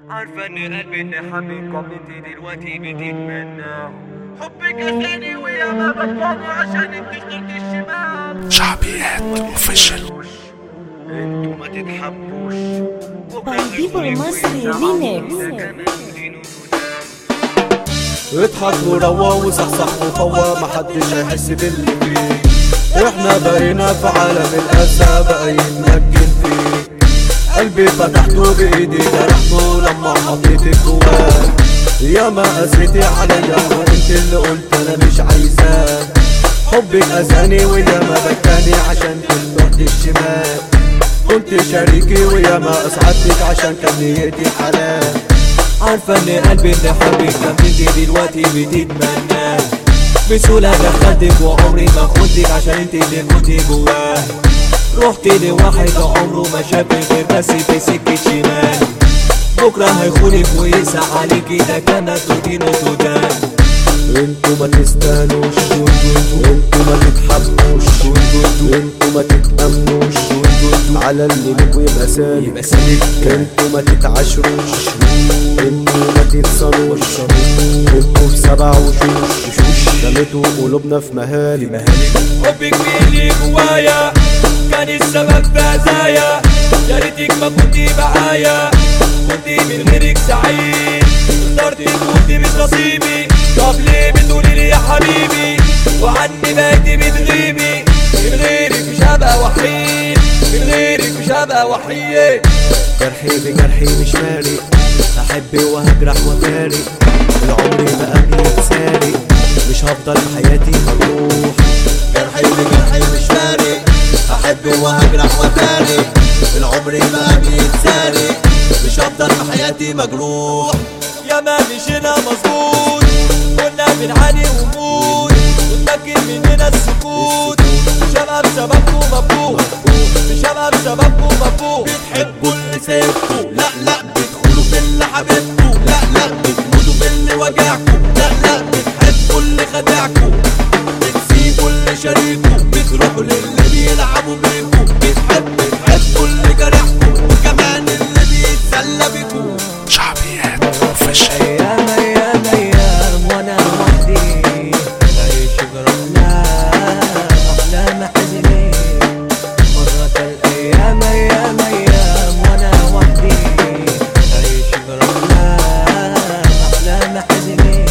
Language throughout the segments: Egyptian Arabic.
عارفة ان قلبي اللي حبيبكم انت دلوقتي بتتمناه حبك اساني ويا ما بكاني عشان انت اخترت الشمال شعبيات اوفيشال انتوا ما تتحبوش Bandido المصري ريميكس اضحك وروى وصحصح وفوى محدش هيحس باللي فيه احنا بقينا في عالم الاسى بقى يتمكن فيه قلبي فتحته بايدي جرحته لما حطيتك جواه يا ما قسيتي عليا وانت اللي قلت انا مش عايزاه حبك اذاني ويا ما بكاني عشان كنت رحت الشمال كنت شريكي ويا ما اسعدتك عشان كان نيتي حلال عارفة ان قلبي اللي حبك كان مني دلوقتي بتتمناه بسهولة دخلتك وعمري ما خدتك عشان انت اللي كنت جواه رحت لواحد عمره ما شافك غير بس في سكة شمال بكرة هيخونك ويسع عليكي ده كانت تدين وتدان انتوا ما تستاهلوش انتوا ما تتحبوش انتوا ما تتأمنوش على اللي ليكوا يبقى سالك انتوا ما تتعاشروش انتوا ما تتصنوش انتوا في سبع وشوش رميتوا قلوبنا في مهالك حبك بيلي جوايا كان السبب في هزايا يا ريتك ما كنتي معايا كنت من غيرك سعيد اخترت كنت مش نصيبي طب ليه بتقولي لي يا حبيبي وعني بقيتي بتغيبي من غيرك مش هبقى وحيد من غيرك مش هبقى وحيد جرحي بجرحي مش فارق احب وهجرح وفارق العمر بقى بيتسارق مش هفضل في حياتي مجروح جرحي بجرحي مش فارق احب وهجرح وفارق العمر بقى بيتسارق مش هفضل في حياتي مجروح يا ما مشينا مظبوط كنا بنعاني ونموت ونمكن مننا السكوت مش هبقى بسببكم مبهوت مش هبقى بسببكم مبهوت بتحبوا اللي سيبكوا لا لا بتدخلوا في اللي حبيبكوا لا لا بتموتوا في اللي وجعكوا لا لا بتحبوا اللي خدعكوا بتسيبوا اللي شاركوا بتروحوا للي بيلعبوا بيكوا بتحب بتحبوا اللي جرحكوا وكمان اللي بيتسلى بيكوا شعبيات اوفيشال ايام ايام ايام وانا لوحدي عايش برحلة احلام حزينين مرت الايام ايام ايام وانا وحدي عايش برحلة احلام حزينين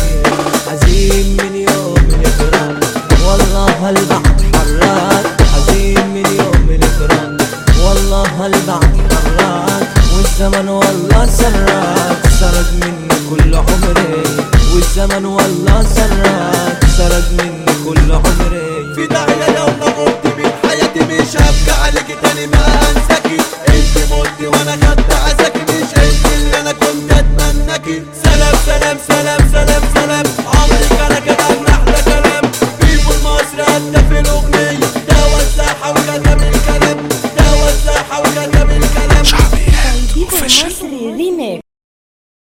حزين من يوم الفراق والله البعد حراك حزين من يوم الفراق والله البعد حراك والزمن والله سراك سرق مني كل عمري والزمن والله سراك سرق مني كل عمري في داعية يوم مت من حياتي مش هبكي عليك تاني ما انساكي انت مت وانا خدت عزاكي مش انت اللي انا كنت اتمناكي سلام سلام سلام